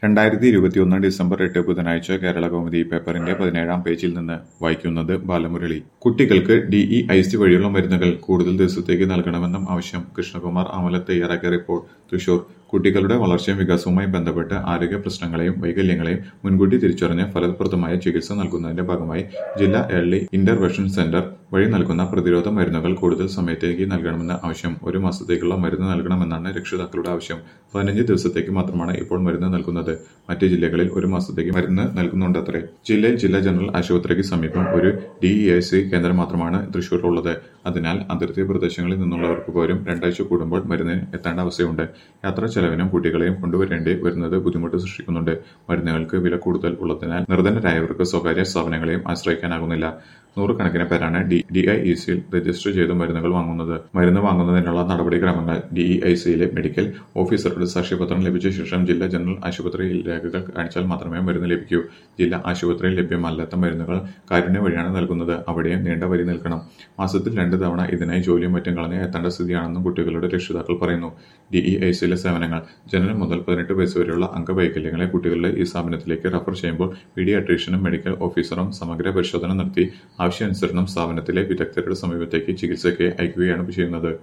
രണ്ടായിരത്തി ഇരുപത്തിയൊന്ന് ഡിസംബർ എട്ട് ബുധനാഴ്ച കേരള കൗമുദി പേപ്പറിന്റെ പതിനേഴാം പേജിൽ നിന്ന് വായിക്കുന്നത് ബാലമുരളി കുട്ടികൾക്ക് ഡിഇഐസി വഴിയുള്ള മരുന്നുകൾ കൂടുതൽ ദിവസത്തേക്ക് നൽകണമെന്നും ആവശ്യം കൃഷ്ണകുമാർ അമല തയ്യാറാക്കിയ റിപ്പോർട്ട് തൃശൂർ കുട്ടികളുടെ വളർച്ചയും വികാസവുമായി ബന്ധപ്പെട്ട് ആരോഗ്യ പ്രശ്നങ്ങളെയും വൈകല്യങ്ങളെയും മുൻകൂട്ടി തിരിച്ചറിഞ്ഞ് ഫലപ്രദമായ ചികിത്സ നൽകുന്നതിന്റെ ഭാഗമായി ജില്ലാ ഏർലി ഇന്റർവെൻഷൻ സെന്റർ വഴി നൽകുന്ന പ്രതിരോധ മരുന്നുകൾ കൂടുതൽ സമയത്തേക്ക് നൽകണമെന്ന ആവശ്യം ഒരു മാസത്തേക്കുള്ള മരുന്ന് നൽകണമെന്നാണ് രക്ഷിതാക്കളുടെ ആവശ്യം പതിനഞ്ച് ദിവസത്തേക്ക് മാത്രമാണ് ഇപ്പോൾ മരുന്ന് നൽകുന്നത് മറ്റ് ജില്ലകളിൽ ഒരു മാസത്തേക്ക് മരുന്ന് നൽകുന്നുണ്ടത്രേ ജില്ലയിൽ ജില്ലാ ജനറൽ ആശുപത്രിക്ക് സമീപം ഒരു ഡിഇഎസ് കേന്ദ്രം മാത്രമാണ് തൃശൂരിലുള്ളത് അതിനാൽ അതിർത്തി പ്രദേശങ്ങളിൽ നിന്നുള്ളവർക്ക് പോലും രണ്ടാഴ്ച കൂടുമ്പോൾ മരുന്നിന് എത്തേണ്ട അവസ്ഥയുണ്ട് യാത്രാ ചെലവിനും കുട്ടികളെയും കൊണ്ടുവരേണ്ടി വരുന്നത് ബുദ്ധിമുട്ട് സൃഷ്ടിക്കുന്നുണ്ട് മരുന്നുകൾക്ക് വില കൂടുതൽ ഉള്ളതിനാൽ നിർധനരായവർക്ക് സ്വകാര്യ സ്ഥാപനങ്ങളെയും ആശ്രയിക്കാനാകുന്നില്ല നൂറുകണക്കിന് പേരാണ് ഡി ഡിഐഇസിയിൽ രജിസ്റ്റർ ചെയ്ത് മരുന്നുകൾ വാങ്ങുന്നത് മരുന്ന് വാങ്ങുന്നതിനുള്ള നടപടിക്രമങ്ങൾ ഡിഇഐസിയിലെ മെഡിക്കൽ ഓഫീസറുടെ സാക്ഷ്യപത്രം ലഭിച്ച ശേഷം ജില്ലാ ജനറൽ ആശുപത്രിയിൽ രേഖകൾ കാണിച്ചാൽ മാത്രമേ മരുന്ന് ലഭിക്കൂ ജില്ലാ ആശുപത്രിയിൽ ലഭ്യമല്ലാത്ത മരുന്നുകൾ കാരുണ്യ വഴിയാണ് നൽകുന്നത് അവിടെയും നീണ്ട വരി നിൽക്കണം മാസത്തിൽ രണ്ട് തവണ ഇതിനായി ജോലിയും മറ്റും കളഞ്ഞ് എത്തേണ്ട സ്ഥിതിയാണെന്നും കുട്ടികളുടെ രക്ഷിതാക്കൾ പറയുന്നു ഡിഇഐസിയിലെ സേവനങ്ങൾ ജനനം മുതൽ പതിനെട്ട് വയസ്സ് വരെയുള്ള അംഗവൈകല്യങ്ങളെ കുട്ടികളുടെ ഈ സ്ഥാപനത്തിലേക്ക് റഫർ ചെയ്യുമ്പോൾ പീഡിയാട്രീഷ്യനും മെഡിക്കൽ ഓഫീസറും സമഗ്ര പരിശോധന നടത്തി ആവശ്യാനുസരണം സ്ഥാപനത്തിലെ വിദഗ്ധരുടെ സമീപത്തേക്ക് ചികിത്സയ്ക്ക് അയക്കുകയാണ് ചെയ്യുന്നത്